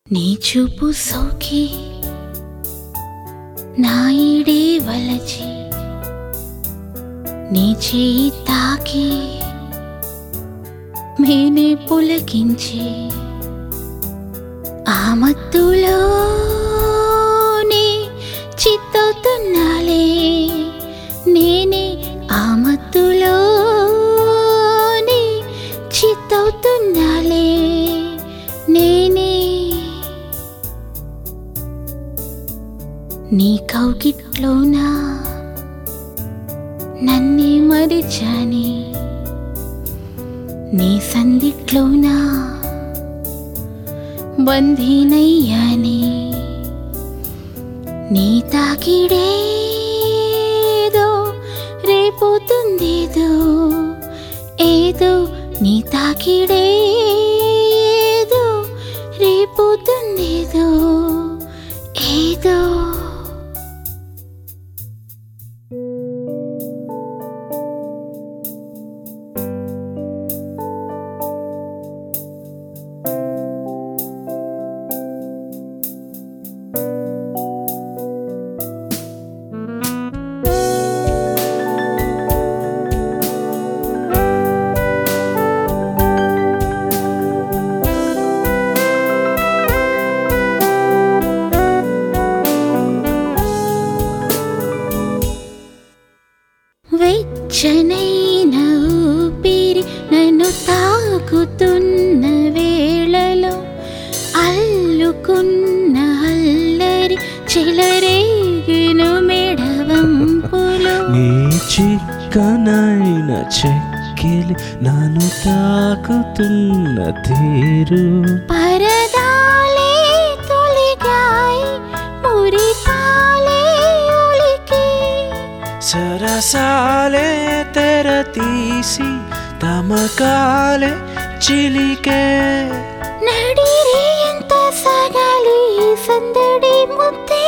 నీ చూపు సోకి నా ఈడే వలచి నీ చేయి తాకి మేనే పులకించి ఆ మత్తులోనే చిత్తవుతున్నాలే నేనే ఆ మత్తులోనే చిత్తవుతున్నాలే నేనే నీ కౌగిట్లోనా నన్నే మరిచాని నీ సందిట్లోనా బంధీనయ్యాని నీ తాకిడేదో రేపోతుందేదో ఏదో నీ తాకిడేదో రేపోతుందేదో ఏదో వెచ్చనైన ఊపిరి నన్ను తాకుతున్న వేళలో అల్లుకున్న అల్లరి చెలరేగిను మెడవంపులు నీ చిక్కనైన చెక్కిలి నన్ను తాకుతున్న తీరు పరదాలే తొలిగాయి మురిపాలే ఒలికి సరసాలే తెర తీసి తమకాలే చిలికే నడిరే ఎంత సాగాలి ఈ సందడి ముద్దే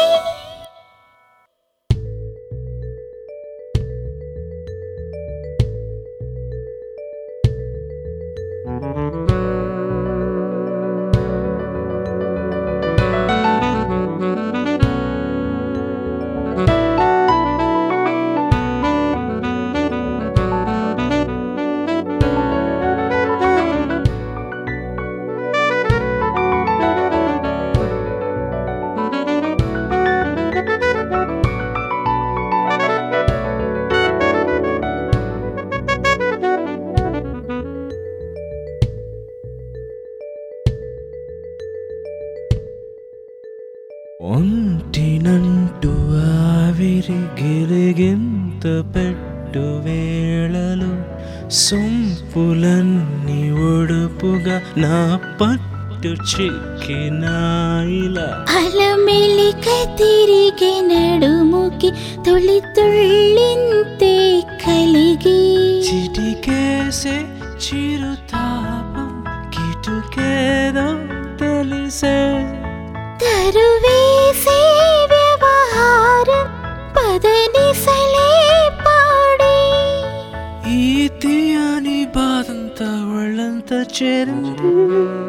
ఒంటినంటూ ఆవిరి గిలిగింత పెట్టు వేళలో సొంపులన్నీ ఒడుపుగా నా పట్టు చిక్కినాయిలా అలమెలిక తిరిగి నడుముకి తొలి తుళ్ళింతే కలిగి చిటికేసే చిరుతాపం కిటుకేదో తెలిసే తరువేసే వ్యవహారం పదనిసలే పాడి ఈ తీయని బాధంతా ఒళ్ళంతా చేరింది